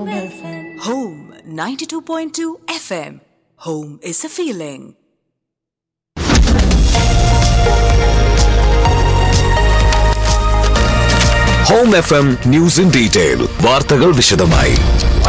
Home FM. Home 92.2 FM. Home is a feeling. Home F M news in detail വാർത്തകൾ വിശദമായി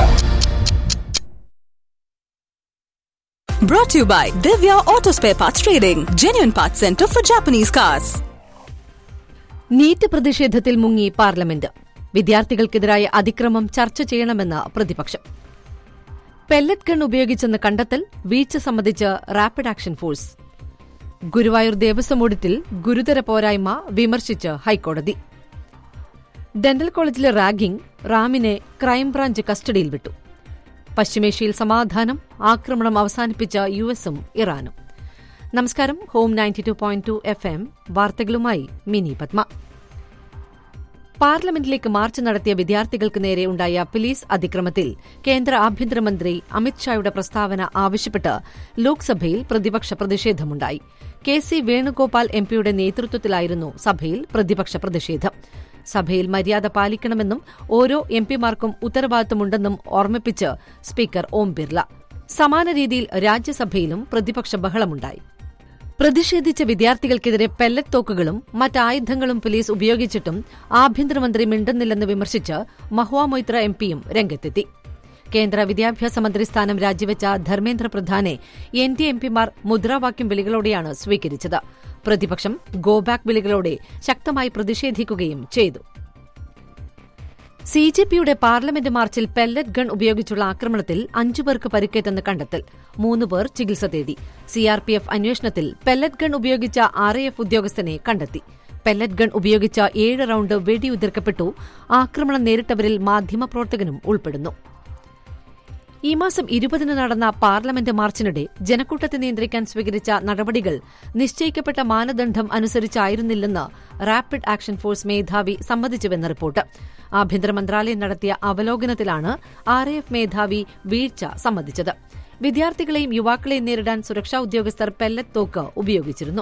Brought to you by Divya Auto Spare Parts Trading, genuine parts center for Japanese cars. NEET പ്രതിഷേധത്തിൽ മുങ്ങി parliament വിദ്യാർത്ഥികൾക്കെതിരായ അതിക്രമം ചർച്ച ചെയ്യണമെന്ന് പ്രതിപക്ഷം pellet gun ഉപയോഗിച്ചെന്ന് കണ്ടെത്തൽ വീഴ്ച സംബന്ധിച്ച് rapid action force Guruvayur Devaswom ഓഡിറ്റിൽ ഗുരുതര പോരായ്മ വിമർശിച്ച് ഹൈക്കോടതി ഡെന്റൽ കോളേജിലെ റാഗിംഗ് റാമിനെ ക്രൈംബ്രാഞ്ച് കസ്റ്റഡിയിൽ വിട്ടു പശ്ചിമേഷ്യയിൽ സമാധാനം ആക്രമണം അവസാനിപ്പിച്ച യുഎസും ഇറാനും നമസ്കാരം home ninety two point two F M വാർത്തകളുമായി മിനി പത്മ പാർലമെന്റിലേക്ക് മാർച്ച് നടത്തിയ വിദ്യാർത്ഥികൾക്ക് നേരെ ഉണ്ടായ പോലീസ് അതിക്രമത്തിൽ കേന്ദ്ര ആഭ്യന്തരമന്ത്രി അമിത്ഷായുടെ പ്രസ്താവന ആവശ്യപ്പെട്ട് ലോക്സഭയിൽ പ്രതിപക്ഷ പ്രതിഷേധമുണ്ടായി കെ സി വേണുഗോപാൽ എംപിയുടെ നേതൃത്വത്തിലായിരുന്നു സഭയിൽ പ്രതിപക്ഷ പ്രതിഷേധം സഭയിൽ മര്യാദ പാലിക്കണമെന്നും ഓരോ എംപിമാർക്കും ഉത്തരവാദിത്തമുണ്ടെന്നും ഓർമ്മിപ്പിച്ച് സ്പീക്കർ ഓം ബിർല സമാന രീതിയിൽ രാജ്യസഭയിലും പ്രതിപക്ഷ ബഹളമുണ്ടായി പ്രതിഷേധിച്ച വിദ്യാർത്ഥികൾക്കെതിരെ പെല്ലറ്റ് തോക്കുകളും മറ്റായുധങ്ങളും പോലീസ് ഉപയോഗിച്ചിട്ടും ആഭ്യന്തരമന്ത്രി മിണ്ടുന്നില്ലെന്ന് വിമർശിച്ച് മഹുവ മൊയ്ത്ര എംപിയും രംഗത്തെത്തി കേന്ദ്ര വിദ്യാഭ്യാസ മന്ത്രി സ്ഥാനം രാജിവെച്ച ധർമ്മേന്ദ്ര പ്രധാനെ എൻ ഡി എംപിമാർ മുദ്രാവാക്യം വിളികളോടെയാണ് സ്വീകരിച്ചത് പ്രതിപക്ഷം ഗോബാക്ക് വിളികളോടെ ശക്തമായി പ്രതിഷേധിക്കുകയും ചെയ്തു സി ജെ പിയുടെ പാർലമെന്റ് മാർച്ചിൽ പെല്ലറ്റ് ഗൺ ഉപയോഗിച്ചുള്ള ആക്രമണത്തിൽ അഞ്ചു പേർക്ക് പരിക്കേറ്റെന്ന് കണ്ടെത്തൽ മൂന്ന് പേർ ചികിത്സ തേടി സിആർപിഎഫ് അന്വേഷണത്തിൽ പെല്ലറ്റ് ഗൺ ഉപയോഗിച്ച ആർഎഎഫ് ഉദ്യോഗസ്ഥനെ കണ്ടെത്തി പെല്ലറ്റ് ഗൺ ഉപയോഗിച്ച ഏഴ് റൌണ്ട് വെടിയുതിർക്കപ്പെട്ടു ആക്രമണം നേരിട്ടവരിൽ മാധ്യമപ്രവർത്തകനും ഉൾപ്പെടുന്നു ഈ മാസം ഇരുപതിന് നടന്ന പാർലമെന്റ് മാർച്ചിനിടെ ജനക്കൂട്ടത്തെ നിയന്ത്രിക്കാൻ സ്വീകരിച്ച നടപടികൾ നിശ്ചയിക്കപ്പെട്ട മാനദണ്ഡം അനുസരിച്ചായിരുന്നില്ലെന്ന് റാപ്പിഡ് ആക്ഷൻ ഫോഴ്സ് മേധാവി സമ്മതിച്ചുവെന്ന റിപ്പോർട്ട് ആഭ്യന്തര മന്ത്രാലയം നടത്തിയ അവലോകനത്തിലാണ് ആർഎഎഫ് മേധാവി വീഴ്ച സമ്മതിച്ചത് വിദ്യാർത്ഥികളെയും യുവാക്കളെയും നേരിടാൻ സുരക്ഷാ ഉദ്യോഗസ്ഥർ പെല്ലറ്റ് തോക്ക് ഉപയോഗിച്ചിരുന്നു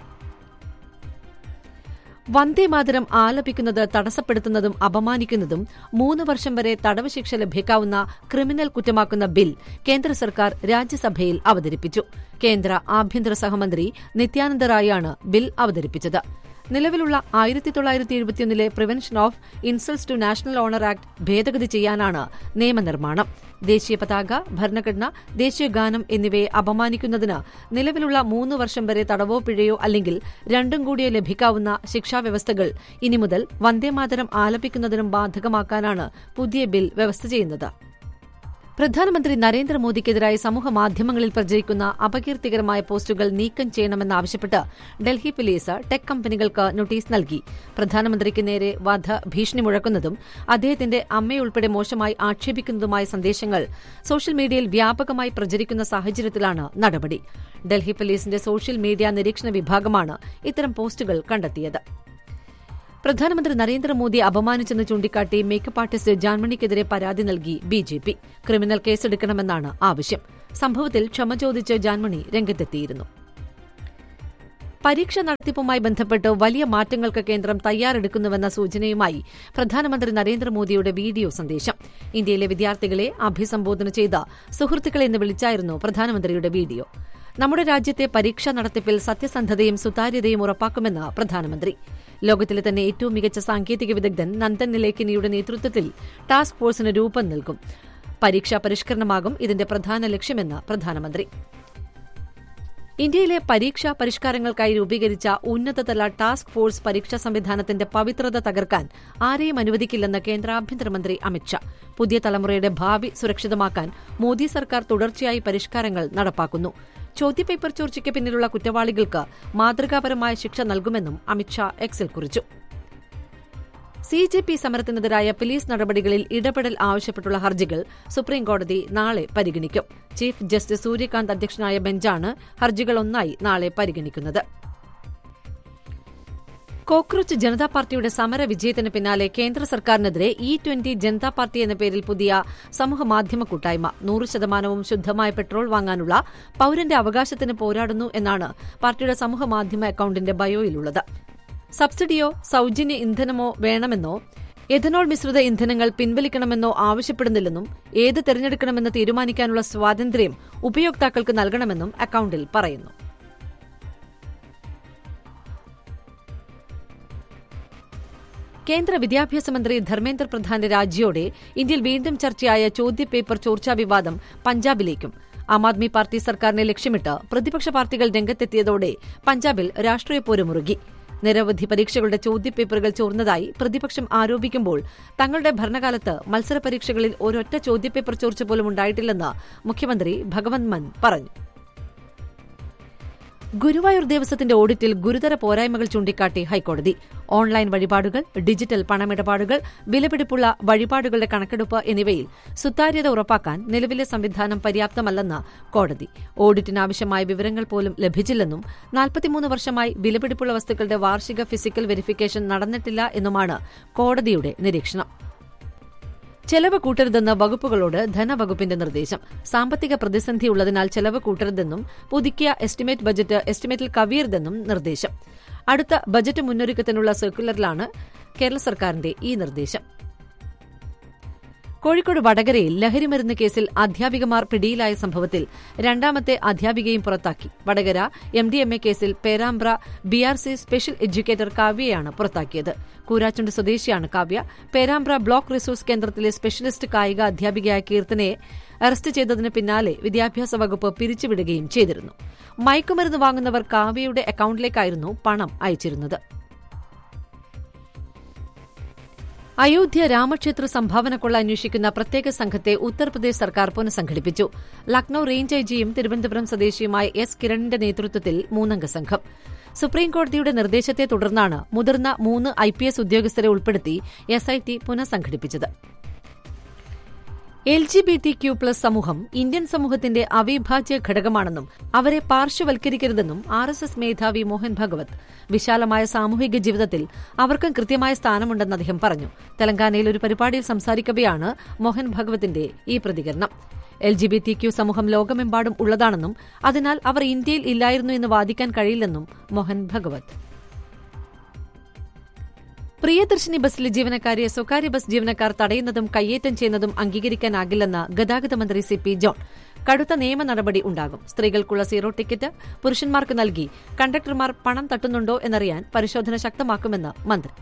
വന്ദേമാതരം ആലപിക്കുന്നത് തടസ്സപ്പെടുത്തുന്നതും അപമാനിക്കുന്നതും മൂന്ന് വർഷം വരെ തടവ് ശിക്ഷ ലഭിക്കാവുന്ന ക്രിമിനൽ കുറ്റമാക്കുന്ന ബിൽ കേന്ദ്ര സർക്കാർ രാജ്യസഭയിൽ അവതരിപ്പിച്ചു കേന്ദ്ര ആഭ്യന്തര സഹമന്ത്രി നിത്യാനന്ദ റായാണ് ബിൽ അവതരിപ്പിച്ചത് നിലവിലുള്ള ആയിരത്തി തൊള്ളായിരത്തി എഴുപത്തിയൊന്നിലെ prevention of insults to national honour act ഭേദഗതി ചെയ്യാനാണ് നിയമനിർമ്മാണം ദേശീയ പതാക ഭരണഘടന ദേശീയ ഗാനം എന്നിവയെ അപമാനിക്കുന്നതിന് നിലവിലുള്ള മൂന്ന് വർഷം വരെ തടവോ പിഴയോ അല്ലെങ്കിൽ രണ്ടും കൂടിയോ ലഭിക്കാവുന്ന ശിക്ഷാവ്യവസ്ഥകൾ ഇനി മുതൽ വന്ദേമാതരം ആലപിക്കുന്നതിനും ബാധകമാക്കാനാണ് പുതിയ ബിൽ വ്യവസ്ഥ ചെയ്യുന്നത് പ്രധാനമന്ത്രി നരേന്ദ്രമോദിക്കെതിരായി സമൂഹ മാധ്യമങ്ങളിൽ പ്രചരിക്കുന്ന അപകീർത്തികരമായ പോസ്റ്റുകൾ നീക്കം ചെയ്യണമെന്നാവശ്യപ്പെട്ട് ഡൽഹി പോലീസ് ടെക് കമ്പനികൾക്ക് നോട്ടീസ് നൽകി പ്രധാനമന്ത്രിക്ക് നേരെ വധ ഭീഷണി മുഴക്കുന്നതും അദ്ദേഹത്തിന്റെ അമ്മയുൾപ്പെടെ മോശമായി ആക്ഷേപിക്കുന്നതുമായ സന്ദേശങ്ങൾ സോഷ്യൽ മീഡിയയിൽ വ്യാപകമായി പ്രചരിക്കുന്ന സാഹചര്യത്തിലാണ് നടപടി ഡൽഹി പോലീസിന്റെ സോഷ്യൽ മീഡിയ നിരീക്ഷണ വിഭാഗമാണ് ഇത്തരം പോസ്റ്റുകൾ കണ്ടെത്തിയത് പ്രധാനമന്ത്രി നരേന്ദ്രമോദിയെ അപമാനിച്ചെന്ന് ചൂണ്ടിക്കാട്ടി മേക്കപ്പ് ആർട്ടിസ്റ്റ് ജാൻമണിക്കെതിരെ പരാതി നൽകി ബി ജെ പി ക്രിമിനൽ കേസെടുക്കണമെന്നാണ് ആവശ്യം സംഭവത്തിൽ ക്ഷമ ചോദിച്ച് ജാൻമണി രംഗത്തെത്തിയിരുന്നു പരീക്ഷ നടത്തിപ്പുമായി ബന്ധപ്പെട്ട് വലിയ മാറ്റങ്ങൾക്ക് കേന്ദ്രം തയ്യാറെടുക്കുന്നുവെന്ന സൂചനയുമായി പ്രധാനമന്ത്രി നരേന്ദ്രമോദിയുടെ വീഡിയോ സന്ദേശം ഇന്ത്യയിലെ വിദ്യാർത്ഥികളെ അഭിസംബോധന ചെയ്ത സുഹൃത്തുക്കളെ എന്ന് വിളിച്ചായിരുന്നു പ്രധാനമന്ത്രിയുടെ വീഡിയോ നമ്മുടെ രാജ്യത്തെ പരീക്ഷാ നടത്തിപ്പിൽ സത്യസന്ധതയും സുതാര്യതയും ഉറപ്പാക്കുമെന്ന് പ്രധാനമന്ത്രി ലോകത്തിലെ തന്നെ ഏറ്റവും മികച്ച സാങ്കേതിക വിദഗ്ധൻ നന്ദൻ നിലേക്കിനിയുടെ നേതൃത്വത്തിൽ ടാസ്ക് ഫോഴ്സിന് രൂപം നൽകും പരീക്ഷാ പരിഷ്കരണമാകും ഇതിന്റെ പ്രധാന ലക്ഷ്യമെന്ന് പ്രധാനമന്ത്രി ഇന്ത്യയിലെ പരീക്ഷാ പരിഷ്കാരങ്ങൾക്കായി രൂപീകരിച്ച ഉന്നതതല ടാസ്ക് ഫോഴ്സ് പരീക്ഷാ സംവിധാനത്തിന്റെ പവിത്രത തകർക്കാൻ ആരെയും അനുവദിക്കില്ലെന്ന് കേന്ദ്ര ആഭ്യന്തരമന്ത്രി അമിത്ഷാ പുതിയ തലമുറയുടെ ഭാവി സുരക്ഷിതമാക്കാൻ മോദി സർക്കാർ തുടർച്ചയായി പരിഷ്കാരങ്ങൾ നടപ്പാക്കുന്നു ചോദ്യപേപ്പർ ചോർച്ചയ്ക്ക് പിന്നിലുള്ള കുറ്റവാളികൾക്ക് മാതൃകാപരമായ ശിക്ഷ നൽകുമെന്നും അമിത്ഷാ എക്സിൽ കുറിച്ചു സി ജെ പി സമരത്തിനെതിരായ പോലീസ് നടപടികളിൽ ഇടപെടൽ ആവശ്യപ്പെട്ടുള്ള ഹർജികൾ സുപ്രീംകോടതി നാളെ പരിഗണിക്കും ചീഫ് ജസ്റ്റിസ് സൂര്യകാന്ത് അധ്യക്ഷനായ ബെഞ്ചാണ് ഹർജികൾ ഒന്നായി നാളെ പരിഗണിക്കുന്നത് കോക്രോച്ച് ജനതാ പാർട്ടിയുടെ സമര വിജയത്തിന് പിന്നാലെ കേന്ദ്ര സർക്കാരിനെതിരെ ഇ ട്വന്റി ജനതാ പാർട്ടി എന്ന പേരിൽ പുതിയ സമൂഹ മാധ്യമ കൂട്ടായ്മ നൂറ് ശതമാനവും ശുദ്ധമായ പെട്രോൾ വാങ്ങാനുള്ള പൌരന്റെ അവകാശത്തിന് പോരാടുന്നു എന്നാണ് പാർട്ടിയുടെ സമൂഹ മാധ്യമ അക്കൌണ്ടിന്റെ ബയോയിലുള്ളത് സബ്സിഡിയോ സൌജന്യ ഇന്ധനമോ വേണമെന്നോ എഥനോൾ മിശ്രിത ഇന്ധനങ്ങൾ പിൻവലിക്കണമെന്നോ ആവശ്യപ്പെടുന്നില്ലെന്നും ഏത് തെരഞ്ഞെടുക്കണമെന്ന് തീരുമാനിക്കാനുള്ള സ്വാതന്ത്ര്യം ഉപയോക്താക്കൾക്ക് നൽകണമെന്നും അക്കൌണ്ടിൽ പറയുന്നു കേന്ദ്ര വിദ്യാഭ്യാസ മന്ത്രി ധർമ്മേന്ദ്ര പ്രധാന്റെ രാജിയോടെ ഇന്ത്യയിൽ വീണ്ടും ചർച്ചയായ ചോദ്യപേപ്പർ ചോർച്ചാ വിവാദം പഞ്ചാബിലേക്കും ആം ആദ്മി പാർട്ടി സർക്കാരിനെ ലക്ഷ്യമിട്ട് പ്രതിപക്ഷ പാർട്ടികൾ രംഗത്തെത്തിയതോടെ പഞ്ചാബിൽ രാഷ്ട്രീയ പോരുമുറുകി നിരവധി പരീക്ഷകളുടെ ചോദ്യപേപ്പറുകൾ ചോർന്നതായി പ്രതിപക്ഷം ആരോപിക്കുമ്പോൾ തങ്ങളുടെ ഭരണകാലത്ത് മത്സര പരീക്ഷകളിൽ ഒരൊറ്റ ചോദ്യപേപ്പർ ചോർച്ച പോലും ഉണ്ടായിട്ടില്ലെന്ന് മുഖ്യമന്ത്രി ഭഗവന്ത് മൻ പറഞ്ഞു ഗുരുവായൂർ ദേവസ്വത്തിന്റെ ഓഡിറ്റിൽ ഗുരുതര പോരായ്മകൾ ചൂണ്ടിക്കാട്ടി ഹൈക്കോടതി ഓൺലൈൻ വഴിപാടുകൾ ഡിജിറ്റൽ പണമിടപാടുകൾ വിലപിടിപ്പുള്ള വഴിപാടുകളുടെ കണക്കെടുപ്പ് എന്നിവയിൽ സുതാര്യത ഉറപ്പാക്കാൻ നിലവിലെ സംവിധാനം പര്യാപ്തമല്ലെന്ന് കോടതി ഓഡിറ്റിനാവശ്യമായ വിവരങ്ങൾ പോലും ലഭിച്ചില്ലെന്നും നാൽപ്പത്തിമൂന്ന് വർഷമായി വിലപിടിപ്പുള്ള വസ്തുക്കളുടെ വാർഷിക ഫിസിക്കൽ വെരിഫിക്കേഷൻ നടന്നിട്ടില്ല എന്നുമാണ് കോടതിയുടെ നിരീക്ഷണം ചെലവ് കൂട്ടരുതെന്ന് വകുപ്പുകളോട് ധനവകുപ്പിന്റെ നിർദ്ദേശം സാമ്പത്തിക പ്രതിസന്ധി ഉള്ളതിനാൽ ചെലവ് കൂട്ടരുതെന്നും പുതുക്കിയ എസ്റ്റിമേറ്റ് ബജറ്റ് എസ്റ്റിമേറ്റിൽ കവിയരുതെന്നും നിർദ്ദേശം അടുത്ത ബജറ്റ് മുന്നൊരുക്കത്തിനുള്ള സർക്കുലറിലാണ് കേരള സർക്കാരിന്റെ ഈ നിർദ്ദേശം കോഴിക്കോട് വടകരയിൽ ലഹരിമരുന്ന് കേസിൽ അധ്യാപികമാർ പിടിയിലായ സംഭവത്തിൽ രണ്ടാമത്തെ അധ്യാപികയും പുറത്താക്കി Vadakara M D M A കേസിൽ Perambra B R C special educator കാവ്യയാണ് പുറത്താക്കിയത് കൂരാച്ചുണ്ട് സ്വദേശിയാണ് കാവ്യ പേരാമ്പ്ര ബ്ലോക്ക് റിസോഴ്സ് കേന്ദ്രത്തിലെ സ്പെഷ്യലിസ്റ്റ് കായിക അധ്യാപികയായ കീർത്തനയെ അറസ്റ്റ് ചെയ്തതിന് പിന്നാലെ വിദ്യാഭ്യാസ വകുപ്പ് പിരിച്ചുവിടുകയും ചെയ്തിരുന്നു മയക്കുമരുന്ന് വാങ്ങുന്നവർ കാവ്യയുടെ അക്കൌണ്ടിലേക്കായിരുന്നു പണം അയച്ചിരുന്നത് അയോധ്യ രാമക്ഷേത്ര സംഭാവന കൊള്ള അന്വേഷിക്കുന്ന പ്രത്യേക സംഘത്തെ ഉത്തർപ്രദേശ് സർക്കാർ പുനഃസംഘടിപ്പിച്ചു ലക്നൌ റേഞ്ച് ഐജിയും തിരുവനന്തപുരം സ്വദേശിയുമായ എസ് കിരണിന്റെ നേതൃത്വത്തിൽ മൂന്നംഗ സംഘം സുപ്രീംകോടതിയുടെ നിർദ്ദേശത്തെ തുടർന്നാണ് മുതിർന്ന മൂന്ന് ഐ പി എസ് ഉദ്യോഗസ്ഥരെ ഉൾപ്പെടുത്തി എസ്ഐടി പുനഃസംഘടിപ്പിച്ചത് L G B T Q plus സമൂഹം ഇന്ത്യൻ സമൂഹത്തിന്റെ അവിഭാജ്യ ഘടകമാണെന്നും അവരെ പാർശ്വവൽക്കരിക്കരുതെന്നും ആർ എസ് എസ് മേധാവി മോഹൻ ഭഗവത് വിശാലമായ സാമൂഹിക ജീവിതത്തിൽ അവർക്കും കൃത്യമായ സ്ഥാനമുണ്ടെന്ന് അദ്ദേഹം പറഞ്ഞു തെലങ്കാനയിൽ ഒരു പരിപാടിയിൽ സംസാരിക്കവെയാണ് മോഹൻ ഭഗവത്തിന്റെ ഈ പ്രതികരണം L G B T Q സമൂഹം ലോകമെമ്പാടും ഉള്ളതാണെന്നും അതിനാൽ അവർ ഇന്ത്യയിൽ ഇല്ലായിരുന്നു എന്ന് വാദിക്കാൻ കഴിയില്ലെന്നും മോഹൻ ഭഗവത് പ്രിയദർശിനി ബസ്സിലെ ജീവനക്കാരെ സ്വകാര്യ ബസ് ജീവനക്കാർ തടയുന്നതും കയ്യേറ്റം ചെയ്യുന്നതും അംഗീകരിക്കാനാകില്ലെന്ന് ഗതാഗത മന്ത്രി സി പി ജോൺ കടുത്ത നിയമ നടപടി ഉണ്ടാകും സ്ത്രീകൾക്കുള്ള സീറോ ടിക്കറ്റ് പുരുഷന്മാർക്ക് നൽകി കണ്ടക്ടർമാർ പണം തട്ടുന്നുണ്ടോ എന്നറിയാൻ പരിശോധന ശക്തമാക്കുമെന്ന് മന്ത്രി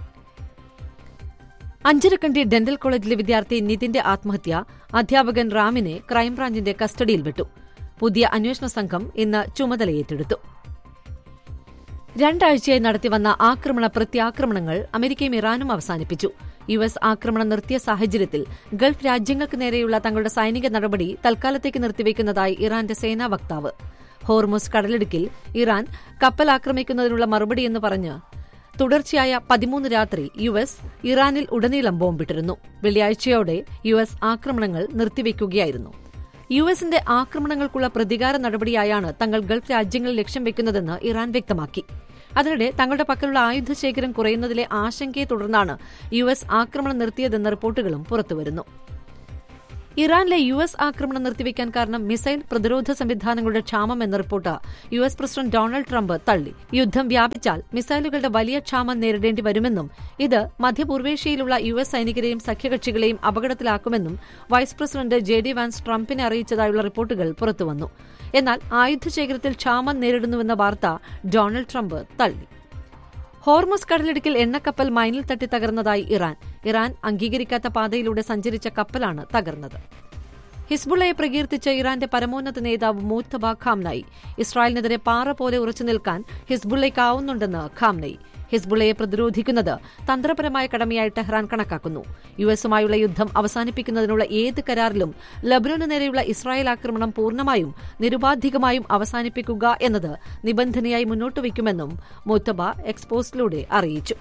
അഞ്ചരക്കണ്ടി ഡെന്റൽ കോളേജിലെ വിദ്യാർത്ഥി നിതിന്റെ ആത്മഹത്യ അധ്യാപകൻ റാമിനെ ക്രൈംബ്രാഞ്ചിന്റെ കസ്റ്റഡിയിൽ വിട്ടു പുതിയ അന്വേഷണ സംഘം ഇന്ന് ചുമതലയേറ്റെടുത്തു രണ്ടാഴ്ചയായി നടത്തിവന്ന ആക്രമണ പ്രത്യാക്രമണങ്ങൾ അമേരിക്കയും ഇറാനും അവസാനിപ്പിച്ചു യു എസ് ആക്രമണം നിർത്തിയ സാഹചര്യത്തിൽ ഗൾഫ് രാജ്യങ്ങൾക്ക് നേരെയുള്ള തങ്ങളുടെ സൈനിക നടപടി തൽക്കാലത്തേക്ക് നിർത്തിവെക്കുന്നതായി ഇറാന്റെ സേനാ വക്താവ് ഹോർമുസ് കടലിടുക്കിൽ ഇറാൻ കപ്പൽ ആക്രമിക്കുന്നതിനുള്ള മറുപടിയെന്ന് പറഞ്ഞ് തുടർച്ചയായ പതിമൂന്ന് രാത്രി യു എസ് ഇറാനിൽ ഉടനീളം ബോംബിട്ടിരുന്നു വെള്ളിയാഴ്ചയോടെ യു എസ് ആക്രമണങ്ങൾ നിർത്തിവെക്കുകയായിരുന്നു യു എസിന്റെ ആക്രമണങ്ങൾക്കുള്ള പ്രതികാര നടപടിയായാണ് തങ്ങൾ ഗൾഫ് രാജ്യങ്ങളിൽ ലക്ഷ്യം വെക്കുന്നതെന്ന് ഇറാൻ വ്യക്തമാക്കി അതിനിടെ തങ്ങളുടെ പക്കലുള്ള ആയുധശേഖരം കുറയുന്നതിലെ ആശങ്കയെ തുടർന്നാണ് യു എസ് ആക്രമണം നിർത്തിയതെന്ന റിപ്പോർട്ടുകളും പുറത്തുവരുന്നു ഇറാനിലെ യു എസ് ആക്രമണം നിർത്തിവെക്കാൻ കാരണം മിസൈൽ പ്രതിരോധ സംവിധാനങ്ങളുടെ ക്ഷാമം എന്ന report U S president Donald Trump തള്ളി യുദ്ധം വ്യാപിച്ചാൽ മിസൈലുകളുടെ വലിയ ക്ഷാമം നേരിടേണ്ടി വരുമെന്നും ഇത് മധ്യപൂർവേഷ്യയിലുള്ള യു എസ് സൈനികരെയും സഖ്യകക്ഷികളെയും അപകടത്തിലാക്കുമെന്നും vice president J D Vance ട്രംപിനെ അറിയിച്ചതായുള്ള റിപ്പോർട്ടുകൾ പുറത്തുവന്നു എന്നാൽ ആയുധശേഖരത്തിൽ ക്ഷാമം നേരിടുന്നുവെന്ന വാർത്ത ഡൊണാൾഡ് ട്രംപ് തള്ളി ഹോർമുസ് കടലിടുക്കിൽ എണ്ണക്കപ്പൽ മൈനിൽ തട്ടി തകർന്നതായി ഇറാൻ ഇറാൻ അംഗീകരിക്കാത്ത പാതയിലൂടെ സഞ്ചരിച്ച കപ്പലാണ് തകർന്നത് ഹിസ്ബുള്ളയെ പ്രകീർത്തിച്ച ഇറാന്റെ പരമോന്നത നേതാവ് മൂത്തബ ഖാംനായി ഇസ്രായേലിനെതിരെ പാറ പോലെ ഉറച്ചു നിൽക്കാൻ ഹിസ്ബുള്ളയ്ക്കാവുന്നുണ്ടെന്ന് ഖാംനയി ഹിസ്ബുള്ളയെ പ്രതിരോധിക്കുന്നത് തന്ത്രപരമായ കടമയായി ടെഹ്റാൻ കണക്കാക്കുന്നു യു എസുമായുള്ള യുദ്ധം അവസാനിപ്പിക്കുന്നതിനുള്ള ഏത് കരാറിലും ലബനോന് നേരെയുള്ള ഇസ്രായേൽ ആക്രമണം പൂർണ്ണമായും നിരുപാധികമായും അവസാനിപ്പിക്കുക എന്നത് നിബന്ധനയായി മുന്നോട്ട് വയ്ക്കുമെന്നും മുത്തബ എക്സ്പോസ്റ്റിലൂടെ അറിയിച്ചു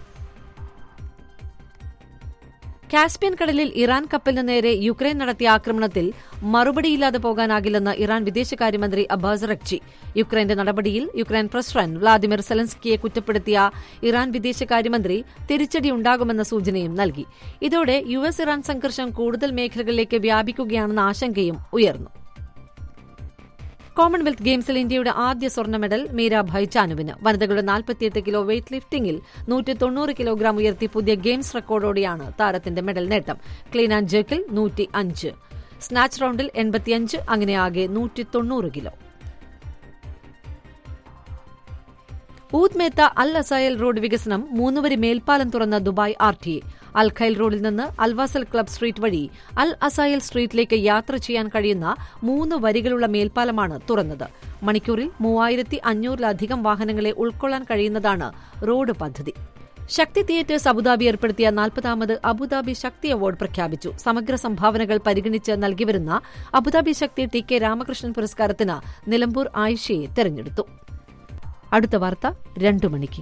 കാസ്പിയൻ കടലിൽ ഇറാൻ കപ്പലിന് നേരെ യുക്രൈൻ നടത്തിയ ആക്രമണത്തിൽ മറുപടിയില്ലാതെ പോകാനാകില്ലെന്ന് ഇറാൻ വിദേശകാര്യമന്ത്രി അബ്ബാസ് റക്ചി യുക്രൈന്റെ നടപടിയിൽ യുക്രൈൻ പ്രസിഡന്റ് വ്ളാദിമിർ സെലൻസ്കിയെ കുറ്റപ്പെടുത്തിയ ഇറാൻ വിദേശകാര്യമന്ത്രി തിരിച്ചടിയുണ്ടാകുമെന്ന സൂചനയും നൽകി ഇതോടെ യു എസ് ഇറാൻ സംഘർഷം കൂടുതൽ മേഖലകളിലേക്ക് വ്യാപിക്കുകയാണെന്ന ആശങ്കയും ഉയർന്നു കോമൺവെൽത്ത് ഗെയിംസിൽ ഇന്ത്യയുടെ ആദ്യ സ്വർണ്ണ മെഡൽ മീരാഭായ് ചാനുവിന് വനിതകളുടെ നാൽപ്പത്തിയെട്ട് കിലോ വെയ്റ്റ് ലിഫ്റ്റിംഗിൽ നൂറ്റി തൊണ്ണൂറ് കിലോഗ്രാം ഉയർത്തി പുതിയ ഗെയിംസ് റെക്കോർഡോടെയാണ് താരത്തിന്റെ മെഡൽ നേട്ടം ക്ലീൻ ആൻഡ് ജേക്കിൽ നൂറ്റി അഞ്ച് സ്നാച്ച് റൌണ്ടിൽ എൺപത്തിയഞ്ച് അങ്ങനെ ആകെ നൂറ്റി തൊണ്ണൂറ് കിലോ ഊദ്മേത്ത അൽ അസായൽ റോഡ് വികസനം മൂന്നുവരി മേൽപ്പാലം തുറന്ന Dubai R T A Al Khail റോഡിൽ നിന്ന് അൽവാസൽ ക്ലബ് സ്ട്രീറ്റ് വഴി അൽ അസായൽ സ്ട്രീറ്റിലേക്ക് യാത്ര ചെയ്യാൻ കഴിയുന്ന മൂന്ന് വരികളുള്ള മേൽപ്പാലമാണ് തുറന്നത് മണിക്കൂറിൽ മൂവായിരത്തി അഞ്ഞൂറിലധികം വാഹനങ്ങളെ ഉൾക്കൊള്ളാൻ കഴിയുന്നതാണ് റോഡ് പദ്ധതി ശക്തി തിയേറ്റേഴ്സ് അബുദാബി ഏർപ്പെടുത്തിയ നാൽപ്പതാമത് അബുദാബി ശക്തി അവാർഡ് പ്രഖ്യാപിച്ചു സമഗ്ര സംഭാവനകൾ പരിഗണിച്ച് നൽകിവരുന്ന Abu Dhabi Sakthi T K Ramakrishnan പുരസ്കാരത്തിന് നിലമ്പൂർ ആയിഷയെ തെരഞ്ഞെടുത്തു അടുത്ത വാർത്ത രണ്ടു മണിക്ക്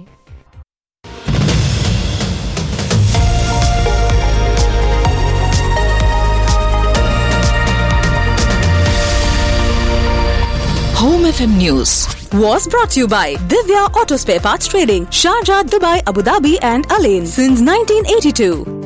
Home FM News was brought to you by Divya Auto Spare Parts Trading, Sharjah, Dubai, Abu Dhabi, and Alain since 1982.